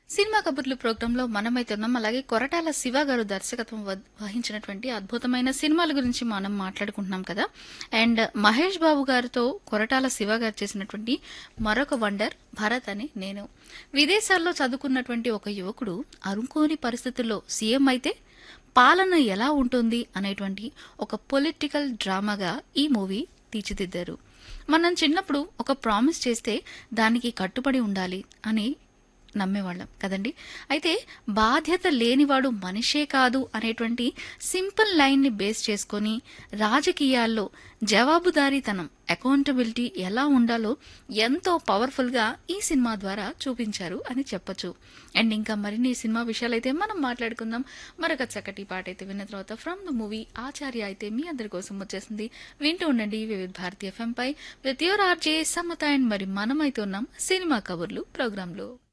cinema కబుర్లు ప్రోగ్రాంలో మనమైతే ఉన్నాం అలాగే కొరటాల శివ గారు దర్శకత్వం వ- వహించినటువంటి అద్భుతమైన సినిమాల గురించి మనం మాట్లాడుకుంటున్నాం కదా అండ్ మహేష్ బాబు గారితో కొరటాల శివ గారు చేసినటువంటి మరొక వండర్ భరత్ అని నేను విదేశాల్లో చదువుకున్నటువంటి ఒక యువకుడు అనుకోని పరిస్థితుల్లో సీఎం అయితే పాలన ఎలా ఉంటుంది అనేటువంటి ఒక పొలిటికల్ డ్రామాగా ఈ మూవీ తీర్చిదిద్దారు మనం చిన్నప్పుడు ఒక ప్రామిస్ చేస్తే దానికి కట్టుబడి ఉండాలి అని నమ్మేవాళ్ళం కదండి అయితే బాధ్యత లేనివాడు మనిషే కాదు అనేటువంటి సింపుల్ లైన్ని బేస్ చేసుకొని రాజకీయాల్లో జవాబుదారీతనం అకౌంటబిలిటీ ఎలా ఉండాలో ఎంతో పవర్ఫుల్గా ఈ సినిమా ద్వారా చూపించారు అని చెప్పొచ్చు అండ్ ఇంకా మరిన్ని సినిమా విషయాలైతే మనం మాట్లాడుకుందాం మరొక చక్కటి పాట అయితే విన్న తర్వాత ఫ్రమ్ ద మూవీ ఆచార్య అయితే మీ అందరి కోసం వచ్చేసింది వింటూ ఉండండి వివిధ భారతీయ ఎఫ్ఎం పై with your RJ Samata and మరి మనమైతే ఉన్నాం సినిమా కబుర్లు ప్రోగ్రాంలో